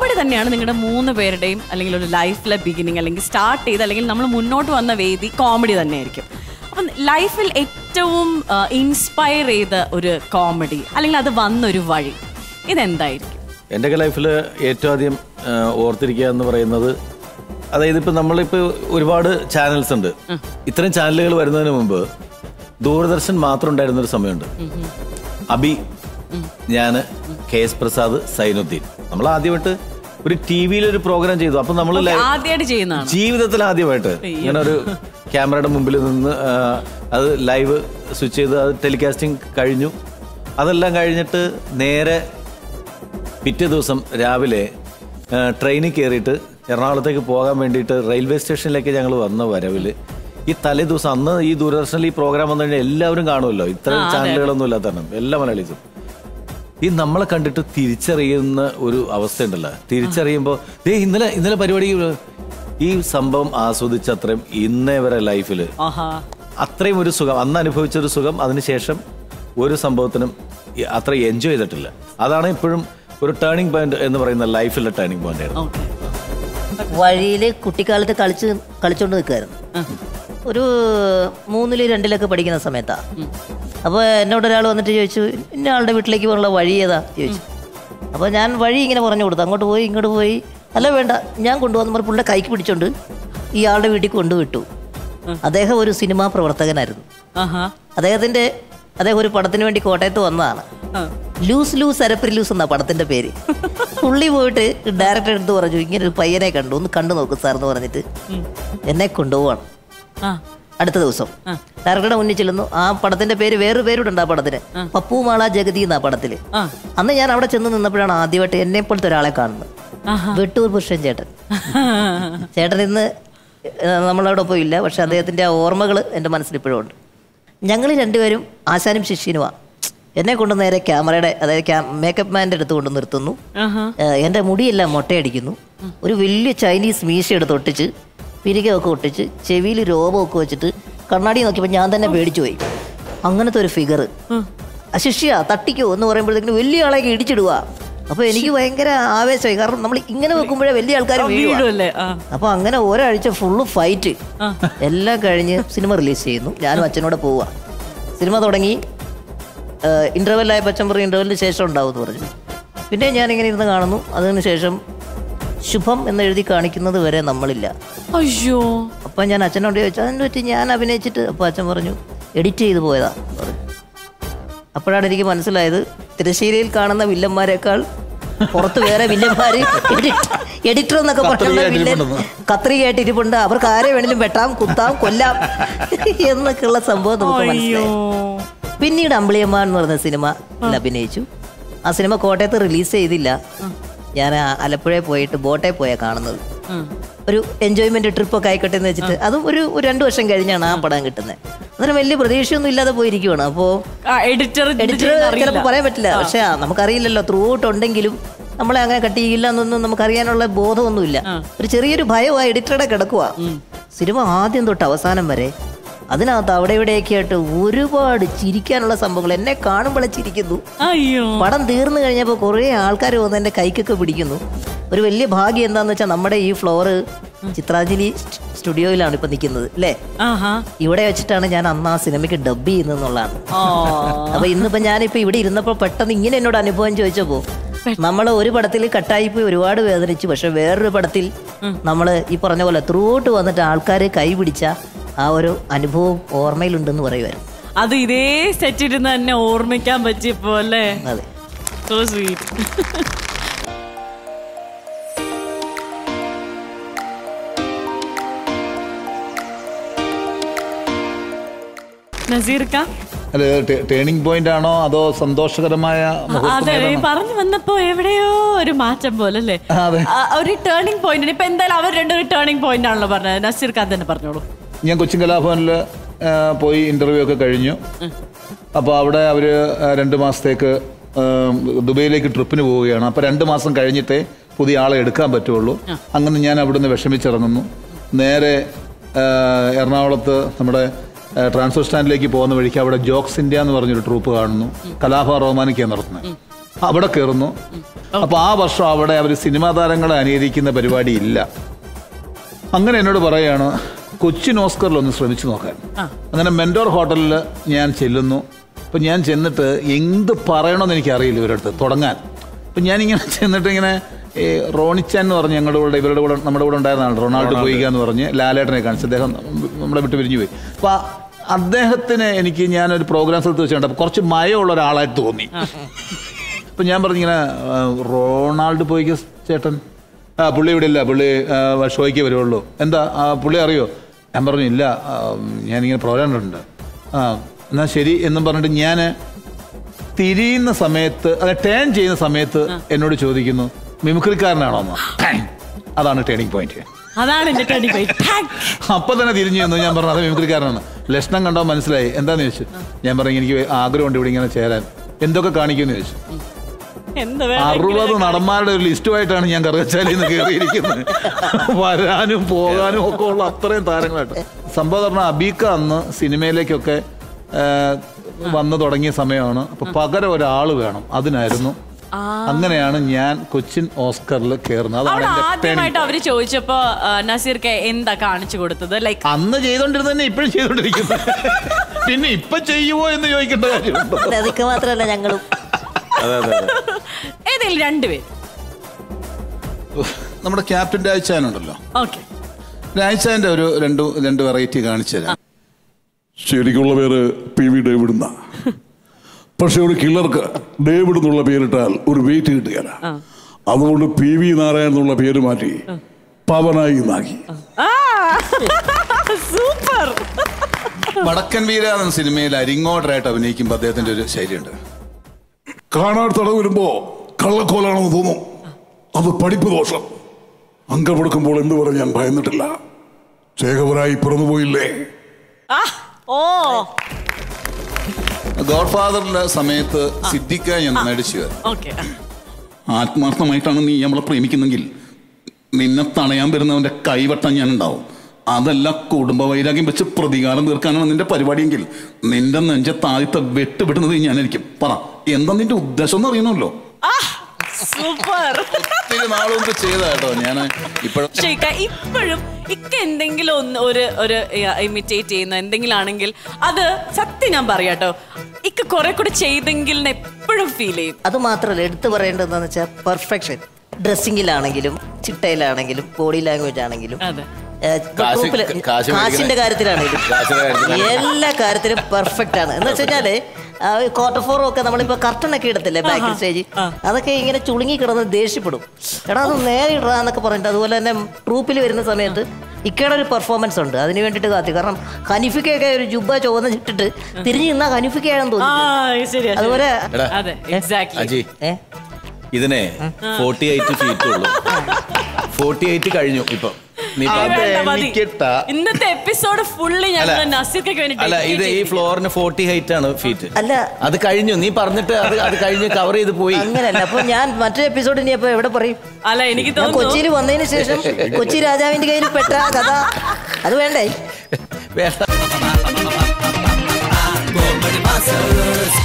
Comedy തന്നെയാണ് നിങ്ങളുടെ മൂന്ന് പേരുടെയും അല്ലെങ്കിൽ ഒരു ലൈഫിലെ ബിഗിനിങ് അല്ലെങ്കിൽ സ്റ്റാർട്ട് ചെയ്ത് അല്ലെങ്കിൽ നമ്മൾ മുന്നോട്ട് വന്ന വേദി കോമഡി തന്നെയായിരിക്കും അപ്പം ലൈഫിൽ ഏറ്റവും ഇൻസ്പയർ ചെയ്ത ഒരു കോമഡി അല്ലെങ്കിൽ അത് വന്നൊരു വഴി ഇതെന്തായിരിക്കും എൻ്റെയൊക്കെ ലൈഫിൽ ഏറ്റവും ആദ്യം ആ, ഓർത്തിരിക്കുക എന്ന് പറയുന്നത് അതായത് ഇപ്പം നമ്മളിപ്പോൾ ഒരുപാട് ചാനൽസ് ഉണ്ട് ഇത്തരം ചാനലുകൾ വരുന്നതിന് മുമ്പ് ദൂരദർശൻ മാത്രം ഉണ്ടായിരുന്ന ഒരു സമയമുണ്ട് അബി ഞാന് കെ എസ് പ്രസാദ് സൈനുദ്ദീൻ നമ്മൾ ആദ്യമായിട്ട് ഒരു ടി വിയിൽ ഒരു പ്രോഗ്രാം ചെയ്തു അപ്പൊ നമ്മൾ ആദ്യമായിട്ട് ചെയ്യുന്നതാണ് ജീവിതത്തിൽ ആദ്യമായിട്ട് ഇങ്ങനെ ഒരു ക്യാമറയുടെ മുമ്പിൽ നിന്ന് ആ, അത് ലൈവ് സ്വിച്ച് ചെയ്ത് അത് ടെലികാസ്റ്റിംഗ് കഴിഞ്ഞു അതെല്ലാം കഴിഞ്ഞിട്ട് നേരെ പിറ്റേ ദിവസം രാവിലെ ആ, ട്രെയിനിൽ കയറിയിട്ട് എറണാകുളത്തേക്ക് പോകാൻ വേണ്ടിയിട്ട് റെയിൽവേ സ്റ്റേഷനിലേക്ക് ഞങ്ങൾ വന്ന വരവിൽ ഈ തലേ ദിവസം അന്ന് ഈ ദൂരദർശനിൽ ഈ പ്രോഗ്രാം വന്നു കഴിഞ്ഞാൽ എല്ലാവരും കാണുമല്ലോ ഇത്ര ചാനലുകളൊന്നും ഇല്ലാത്ത കാരണം എല്ലാ മലയാളീസും ഈ നമ്മളെ കണ്ടിട്ട് തിരിച്ചറിയുന്ന ഒരു അവസ്ഥയുണ്ടല്ലോ തിരിച്ചറിയുമ്പോൾ ദേ ഇന്നലെ ഇന്നലെ പരിപാടി ഈ സംഭവം ആസ്വദിച്ച അത്രയും ഇന്നേ വരെ ലൈഫിൽ ആഹാ അത്രയും ഒരു സുഖം അന്ന് അനുഭവിച്ച ഒരു സുഖം അതിനുശേഷം ഒരു സംഭവത്തിനും ഈ അത്ര എൻജോയ് ചെയ്തിട്ടില്ല അതാണ് ഇപ്പോഴും ഒരു ടേണിംഗ് പോയിന്റ് എന്ന് പറയുന്ന ലൈഫിലെ ടേണിംഗ് പോയിന്റ് ആയിരുന്നു ഓക്കെ വഴിയില് കുട്ടിക്കാലത്ത് കളിച്ച് കളിച്ചോണ്ട് നിൽക്കായിരുന്നു ഒരു മൂന്നില് രണ്ടിലൊക്കെ പഠിക്കുന്ന സമയത്താ അപ്പോൾ എന്നോട് ഒരാൾ വന്നിട്ട് ചോദിച്ചു ഇന്ന ആളുടെ വീട്ടിലേക്ക് പോകാനുള്ള വഴി ഏതാ ചോദിച്ചു അപ്പോൾ ഞാൻ വഴി ഇങ്ങനെ പറഞ്ഞു കൊടുത്തു അങ്ങോട്ട് പോയി ഇങ്ങോട്ട് പോയി അല്ല വേണ്ട ഞാൻ കൊണ്ടുവന്ന പറഞ്ഞ പുള്ളിയുടെ കൈക്ക് പിടിച്ചോണ്ട് ഈ ആളുടെ വീട്ടിൽ കൊണ്ടുവിട്ടു അദ്ദേഹം ഒരു സിനിമാ പ്രവർത്തകനായിരുന്നു ആഹാ അദ്ദേഹത്തിന്റെ അദ്ദേഹം ഒരു പടത്തിന് വേണ്ടി കോട്ടയത്ത് വന്നതാണ് ആ. ലൂസ് ലൂസ് അരപ്പരി ലൂസ് എന്നാ പടത്തിന്റെ പേര് പുള്ളി പോയിട്ട് ഡയറക്ടർ എടുത്ത് പറഞ്ഞു ഇങ്ങനെ ഒരു പയ്യനെ കണ്ടു ഒന്ന് കണ്ടു നോക്ക് സാർ എന്ന് പറഞ്ഞിട്ട് എന്നെ കൊണ്ടുപോവാണ് ആ അടുത്ത ദിവസം ഡയറക്ടറുടെ മുന്നിൽ ചെല്ലുന്നു ആ പടത്തിന്റെ പേര് വേറൊരു പേരുണ്ട് ആ പടത്തിന് പപ്പു മാള ജഗതി എന്നാ പടത്തില് ആ. അന്ന് ഞാൻ അവിടെ ചെന്ന് നിന്നപ്പോഴാണ് ആദ്യമായിട്ട് എന്നെ പോലത്തെ ഒരാളെ കാണുന്നത് വെട്ടൂർ പുരുഷൻ ചേട്ടൻ ചേട്ടൻ ഇന്ന് ഏഹ്, നമ്മളോടൊപ്പം ഇല്ല പക്ഷെ അദ്ദേഹത്തിന്റെ ആ ഓർമ്മകൾ എൻ്റെ മനസ്സിൽ ഇപ്പോഴും ഉണ്ട് ഞങ്ങൾ രണ്ടുപേരും ആശാനും ശിഷ്യനുമാണ് എന്നെ കൊണ്ട് നേരെ ക്യാമറയുടെ അതായത് ക്യാ മേക്കപ്പ് മാൻ്റെ അടുത്ത് കൊണ്ട് നിർത്തുന്നു ആഹാ ഏഹ്, എൻ്റെ മുടിയെല്ലാം മൊട്ടയടിക്കുന്നു ഒരു വലിയ ചൈനീസ് മീശ എടുത്ത് ഒട്ടിച്ച് പിരികമൊക്കെ ഒട്ടിച്ച് ചെവിയിൽ രോമമൊക്കെ വെച്ചിട്ട് കണ്ണാടി നോക്കിയപ്പോൾ ഞാൻ തന്നെ പേടിച്ചു പോയി അങ്ങനത്തെ ഒരു ഫിഗർ അശിഷ്യ തട്ടിക്കോ എന്ന് പറയുമ്പോഴത്തേക്കും വലിയ ആളേക്ക് ഇടിച്ചിടുക അപ്പൊ എനിക്ക് ഭയങ്കര ആവേശമായി കാരണം നമ്മൾ ഇങ്ങനെ വെക്കുമ്പോഴേ വലിയ ആൾക്കാർ വീഴുക വീഴുമല്ലേ ആ അപ്പൊ അങ്ങനെ ഒരാഴ്ച ഫുള്ള് ഫൈറ്റ് എല്ലാം കഴിഞ്ഞ് സിനിമ റിലീസ് ചെയ്യുന്നു ഞാനും അച്ഛനോടെ പോവുക സിനിമ തുടങ്ങി ഇന്റർവെല്ലായ പച്ചൻ പറയും ഇന്റർവെല്ലിന് ശേഷം ഉണ്ടാവും എന്ന് പറഞ്ഞു പിന്നെ ഞാനിങ്ങനെ ഇരുന്ന് കാണുന്നു അതിന് ശേഷം ശുഭം എന്ന് എഴുതി കാണിക്കുന്നത് വരെ നമ്മളില്ല അയ്യോ അപ്പം ഞാൻ അച്ഛനോട് ചോദിച്ചു അതിനെ പറ്റി ഞാൻ അഭിനയിച്ചിട്ട് അപ്പം അച്ഛൻ പറഞ്ഞു എഡിറ്റ് ചെയ്ത് പോയതാ പറഞ്ഞു അപ്പോഴാണ് എനിക്ക് മനസ്സിലായത് തിരശ്ശീലയിൽ കാണുന്ന വില്ലന്മാരെക്കാൾ പുറത്ത് വേറെ വില്ലന്മാര് എഡിറ്റർ എന്നൊക്കെ പറഞ്ഞുള്ള വില്ലൻ കത്രികയായിട്ട് ഇരിപ്പുണ്ട് അവർക്ക് ആരെ വേണേലും വെട്ടാം കുത്താം കൊല്ലാം എന്നൊക്കെയുള്ള സംഭവം നമുക്ക് അയ്യോ മനസ്സിലായി പിന്നീട് അമ്പിളിയമ്മ എന്ന് പറഞ്ഞ സിനിമ അഭിനയിച്ചു ആ സിനിമ കോട്ടയത്ത് റിലീസ് ചെയ്തില്ല ഞാൻ ആലപ്പുഴയിൽ പോയിട്ട് ബോട്ടേ പോയാ കാണുന്നത് ഒരു എൻജോയ്മെന്റ് ട്രിപ്പൊക്കെ ആയിക്കോട്ടെ എന്ന് വെച്ചിട്ട് അതും ഒരു ഒരു രണ്ടു വർഷം കഴിഞ്ഞാണ് ആ പടം കിട്ടുന്നത് അന്നേരം വലിയ പ്രതീക്ഷയൊന്നും ഇല്ലാതെ പോയിരിക്കുവാണ് അപ്പോൾ എഡിറ്റർ എഡിറ്റർ ചിലപ്പോൾ പറയാൻ പറ്റില്ല പക്ഷെ ആ, നമുക്കറിയില്ലല്ലോ ത്രൂ ഔട്ട് ഉണ്ടെങ്കിലും നമ്മളെ അങ്ങനെ കട്ട് ചെയ്യില്ല എന്നൊന്നും നമുക്കറിയാനുള്ള ബോധമൊന്നുമില്ല ഒരു ചെറിയൊരു ഭയം ആ എഡിറ്ററുടെ കിടക്കുക സിനിമ ആദ്യം തൊട്ട് അവസാനം വരെ അതിനകത്ത് അവിടെ ഇവിടെയൊക്കെ ആയിട്ട് ഒരുപാട് ചിരിക്കാനുള്ള സംഭവങ്ങൾ എന്നെ കാണുമ്പോഴേ ചിരിക്കുന്നു അയ്യോ പടം തീർന്നു കഴിഞ്ഞപ്പോൾ കുറേ ആൾക്കാർ വന്ന് എൻ്റെ കൈക്കൊക്കെ പിടിക്കുന്നു ഒരു വലിയ ഭാഗ്യം എന്താന്ന് വെച്ചാൽ നമ്മുടെ ഈ ഫ്ലോറ് ചിത്രാഞ്ജലി സ്റ്റ് സ്റ്റുഡിയോയിലാണ് ഇപ്പൊ നിൽക്കുന്നത് അല്ലേ ആഹാ ഇവിടെ വെച്ചിട്ടാണ് ഞാൻ അന്ന് ആ സിനിമയ്ക്ക് ഡബ് ചെയ്യുന്നതെന്നുള്ളതാണ് ഓ അപ്പൊ ഇന്നിപ്പോ ഞാനിപ്പോ ഇവിടെ ഇരുന്നപ്പോ പെട്ടെന്ന് ഇങ്ങനെ എന്നോട് അനുഭവം ചോദിച്ചപ്പോ നമ്മൾ ഒരു പടത്തിൽ കട്ടായി പോയി ഒരുപാട് വേദനിച്ചു പക്ഷെ വേറൊരു പടത്തിൽ നമ്മൾ ഈ പറഞ്ഞ പോലെ ത്രൂട്ട് വന്നിട്ട് ആൾക്കാർ കൈ പിടിച്ച ആ ഒരു അനുഭവം ഓർമ്മയിലുണ്ടെന്ന് പറയുമായിരുന്നു അത് ഇതേ സെറ്റ് ഇരുന്ന് തന്നെ ഓർമ്മിക്കാൻ പറ്റിയപ്പോ അല്ലേ അതെ സോ സ്വീറ്റ് നസീർക്ക അല്ല ടേണിംഗ് പോയിന്റ് ആണോ അതോ സന്തോഷകരമായ മുഹൂർത്തം അതെ ഈ ഏതാണോ? പറഞ്ഞു വന്നപ്പോ എവിടെയോ ഒരു മാറ്റം പോലെ അല്ലേ ആ, അതെ. ആ, ഒരു ടേണിംഗ് പോയിന്റ് ഇപ്പൊ എന്തായാലും അവർ രണ്ടും ഒരു ടേണിംഗ് പോയിന്റ് ആണല്ലോ പറഞ്ഞത് നസീർ ഖാൻ തന്നെ പറഞ്ഞോളൂ ഞാൻ കൊച്ചിൻ കലാഭവനിൽ പോയി ഇന്റർവ്യൂ ഒക്കെ കഴിഞ്ഞു അപ്പോൾ അവിടെ അവർ രണ്ട് മാസത്തേക്ക് ആ, ദുബൈയിലേക്ക് ട്രിപ്പിന് പോവുകയാണ് അപ്പോൾ രണ്ട് മാസം കഴിഞ്ഞിട്ടേ പുതിയ ആളെ എടുക്കാൻ പറ്റുള്ളൂ അങ്ങനെ ഞാൻ അവിടുന്ന് വിഷമിച്ചിറങ്ങുന്നു നേരെ ആ, എറണാകുളത്ത് നമ്മുടെ ആ, ട്രാൻസ്ഫർ സ്റ്റാൻഡിലേക്ക് പോകുന്ന വഴിക്ക് അവിടെ ജോക്സ് ഇന്ത്യ എന്ന് പറഞ്ഞൊരു ട്രൂപ്പ് കാണുന്നു കലാഭ റഹ്മാനിക്കാണ് നടത്തുന്നത് അവിടെ കയറുന്നു അപ്പോൾ ആ വർഷം അവിടെ അവർ സിനിമാ താരങ്ങളെ അനുകരിക്കുന്ന പരിപാടി ഇല്ല അങ്ങനെ എന്നോട് പറയാണ് കൊച്ചിൻ ഓസ്കറിൽ ഒന്ന് ശ്രമിച്ചു നോക്കാൻ അങ്ങനെ മെൻഡോർ ഹോട്ടലിൽ ഞാൻ ചെല്ലുന്നു അപ്പം ഞാൻ ചെന്നിട്ട് എന്ത് പറയണമെന്ന് എനിക്കറിയില്ല ഇവരുടെ അടുത്ത് തുടങ്ങാൻ അപ്പം ഞാനിങ്ങനെ ചെന്നിട്ട് ഇങ്ങനെ ഈ റോണിച്ചാൻ എന്ന് പറഞ്ഞ് ഞങ്ങളുടെ കൂടെ ഇവരുടെ കൂടെ നമ്മുടെ കൂടെ ഉണ്ടായിരുന്ന ആൾ റൊണാൾഡോ പോയിക എന്ന് പറഞ്ഞ് ലാലേട്ടനെ കാണിച്ചു അദ്ദേഹം നമ്മളെ വിട്ട് പിരിഞ്ഞു പോയി അപ്പോൾ അദ്ദേഹത്തിന് എനിക്ക് ഞാനൊരു പ്രോഗ്രാം സ്ഥലത്ത് വെച്ചിട്ടുണ്ട് അപ്പോൾ കുറച്ച് മയമുള്ള ഒരാളായിട്ട് തോന്നി അപ്പൊ ഞാൻ പറഞ്ഞിങ്ങനെ ആ, റൊണാൾഡ് പോയിക്ക് ചേട്ടൻ ആ പുള്ളി ഇവിടെ ഇല്ല പുള്ളി ആ, ഷോയ്ക്ക് വരുള്ളൂ എന്താ ആ, പുള്ളി അറിയോ ഞാൻ പറഞ്ഞു ഇല്ല ആ, ഞാനിങ്ങനെ പ്രോഗ്രാം ഉണ്ട് ആ എന്നാ ശരി എന്നും പറഞ്ഞിട്ട് ഞാൻ തിരിയുന്ന സമയത്ത് അല്ല ടേൺ ചെയ്യുന്ന സമയത്ത് എന്നോട് ചോദിക്കുന്നു മിമിക്രിക്കാരനാണോ എന്ന് അതാണ് ടേണിംഗ് പോയിന്റ് അതാണ് എന്റെ ടണി പോയി അപ്പൊ തന്നെ തിരിഞ്ഞു ചെന്നു ഞാൻ പറഞ്ഞു അത് മിമിക്രിക്കാരനാണ് ലക്ഷണം കണ്ടോ മനസ്സിലായി എന്താന്ന് ചോദിച്ചു ഞാൻ പറഞ്ഞു എനിക്ക് ആഗ്രഹമുണ്ട് ഇവിടെ ഇങ്ങനെ ചേരാൻ എന്തൊക്കെ കാണിക്കുമെന്ന് ചോദിച്ചു എന്താ അറുപത് നടന്മാരുടെ ഒരു ലിസ്റ്റുമായിട്ടാണ് ഞാൻ കറുകച്ചാലിൽ നിന്ന് കയറിയിരിക്കുന്നത് വരാനും പോകാനും ഒക്കെ ഉള്ള അത്രയും താരങ്ങളായിട്ട് സംഭവം പറഞ്ഞാൽ അബീക്ക അന്ന് സിനിമയിലേക്കൊക്കെ ആ, വന്നു തുടങ്ങിയ സമയമാണ് അപ്പൊ പകരം ഒരാൾ വേണം അതിനായിരുന്നു അങ്ങനെയാണ് ഞാൻ കൊച്ചിൻ ഓസ്കറിൽ കയറുന്നത് അതാണ് അവിടെ എന്റെ turning ആദ്യമായിട്ട് അവര് ചോദിച്ചപ്പോ ആ, നസീർക്ക് എന്താ കാണിച്ചു കൊടുത്തത് ലൈക്ക് അന്ന് ചെയ്തോണ്ടിരുന്ന തന്നെ ഇപ്പോഴും ചെയ്തോണ്ടിരിക്കുന്നത് പിന്നെ ഇപ്പൊ ചെയ്യുമോ എന്ന് ചോദിക്കേണ്ട കാര്യമുണ്ടോ അല്ല, അതൊക്കെ മാത്രമല്ല ഞങ്ങളും അതെ അതെ അതെ ഏതെങ്കിലും രണ്ടുപേര് നമ്മുടെ ക്യാപ്റ്റൻ രാജ്ചാനുണ്ടല്ലോ ഓക്കെ രാജ്ചാന്റെ ഒരു രണ്ട് രണ്ട് വെറൈറ്റി കാണിച്ചു തരാം ശരിക്കുള്ള പേര് പി വി ഡേവിഡ് എന്നാ പക്ഷെ ഒരു കില്ലർക്ക് ഡേവിഡ് എന്നുള്ള പേരിട്ടാൽ ഒരു വെയിറ്റ് കിട്ടുകയില്ല അതുകൊണ്ട് പി വി നാരായണൻ എന്നുള്ള പേര് മാറ്റി പവനായി നാക്കി സൂപ്പർ വടക്കൻ വീര എന്ന സിനിമയിൽ അരിങ്ങോടറായിട്ട് അഭിനയിക്കുമ്പോൾ അദ്ദേഹത്തിന്റെ ഒരു ശൈലിയുണ്ട് കാണാൻ തട വരുമ്പോ കള്ളക്കോലാണെന്ന് തോന്നും അത് പഠിപ്പ് ദോഷം അങ്കമെടുക്കുമ്പോൾ എന്ത് പറഞ്ഞ് ഞാൻ ഭയന്നിട്ടില്ല ചേകവരായി പിറന്നുപോയില്ലേ ആ ഓ ഗോഡ് ഫാദറിന്റെ സമയത്ത് സിദ്ദിഖ ഞാൻ നടിച്ചു വരും ഓക്കെ ആത്മാർത്ഥമായിട്ടാണ് നീ നമ്മളെ പ്രേമിക്കുന്നെങ്കിൽ നിന്നെ തടയാൻ വരുന്നവന്റെ കൈവട്ടം ഞാൻ ഉണ്ടാവും അതല്ല കുടുംബ വൈരാഗ്യം വെച്ച് പ്രതികാരം തീർക്കാനാണ് നിന്റെ പരിപാടിയെങ്കിൽ നിന്റെ നെഞ്ചത്ത് ആദ്യത്തെ വെട്ട് വിടുന്നത് ഞാനായിരിക്കും പറ എന്താ നിന്റെ ഉദ്ദേശം എന്ന് അറിയണമല്ലോ സൂപ്പർ ഒത്തിരി നാൾ മുമ്പ് ചെയ്ത കേട്ടോ ഞാൻ ഇപ്പോഴും പക്ഷേ ഇക്ക ഇപ്പോഴും ഇക്ക എന്തെങ്കിലും ഒന്ന് ഒരു ഒരു ഇമിറ്റേറ്റ് ചെയ്യുന്ന എന്തെങ്കിലും ആണെങ്കിൽ അത് സത്യം ഞാൻ പറയാട്ടോ ഇക്ക കുറെ കൂടെ ചെയ്തെങ്കിൽ എപ്പോഴും ഫീൽ ചെയ്യും അത് മാത്രമല്ല എടുത്തു പറയേണ്ടതെന്ന് വെച്ചാൽ പെർഫെക്ഷൻ ഡ്രസ്സിങ്ങിലാണെങ്കിലും ചിട്ടയിലാണെങ്കിലും ബോഡി ലാംഗ്വേജ് ആണെങ്കിലും അതെ ഏഹ്, കാശ് ഗ്രൂപ്പില് കാശ് കാശിന്റെ മേടിക്കുന്ന- കാര്യത്തിലാണെങ്കിലും കാശിന്റെ കാര്യത്തിലാണെങ്കിലും. എല്ലാ കാര്യത്തിലും പെർഫെക്റ്റ് ആണ് എന്ന് വെച്ച് കഴിഞ്ഞാല് ക്വാർട്ടർ ഫോറും ഒക്കെ നമ്മളിപ്പോ കർട്ടൺ ഒക്കെ ഇടത്തില്ലേ ബാക്ക് സ്റ്റേജ് അതൊക്കെ ഇങ്ങനെ ചുളുങ്ങി കിടന്ന് ദേഷ്യപ്പെടും എടാ അത് നേരെ ഇടാ എന്നൊക്കെ പറഞ്ഞിട്ട് അതുപോലെ തന്നെ ട്രൂപ്പിൽ വരുന്ന സമയത്ത് ഇക്കയുടെ ഒരു പെർഫോമൻസ് ഉണ്ട് അതിന് വേണ്ടിയിട്ട് കാത്തി കാരണം ഹനിഫിക്കൊക്കെ ഒരു ജുബ ചുവന്ന് ചിട്ടിട്ട് തിരിഞ്ഞു നിന്നാ ഹനിഫിക്കയാണെന്ന് ആ തോന്നി ശരിയാ അതുപോലെ എടാ അതെ എക്സാക്ട്ലി അജി ഏ ഇതിനെ ഫോർട്ടി എയ്റ്റ് ഫീറ്റ് ഉള്ളൂ ഫോർട്ടി എയ്റ്റ് കഴിഞ്ഞു ഇപ്പൊ നീ പറഞ്ഞ- എനിക്കിട്ടാ ഇന്നത്തെ എപ്പിസോഡ് ഫുള്ളി ഞങ്ങൾ അല്ല. നസീർക്ക് വേണ്ടി അല്ല ഇത് ഈ ഫ്ലോറിന് ഫോർട്ടി ഹൈറ്റ് ആണ് ഫീറ്റ് അല്ല അത് കഴിഞ്ഞു നീ പറഞ്ഞിട്ട് അത് അത് കഴിഞ്ഞ് കവർ ചെയ്ത് പോയി അങ്ങനല്ല അപ്പൊ ഞാൻ മറ്റൊരു എപ്പിസോഡ് ഇനി അപ്പൊ എവിടെ പറയും അല്ല എനിക്ക് ഞാൻ തോന്നുന്നു കൊച്ചിയിൽ വന്നതിന് ശേഷം കൊച്ചി രാജാവിന്റെ കയ്യിൽ പെട്ട കഥ അത് വേണ്ടേ വേണ്ട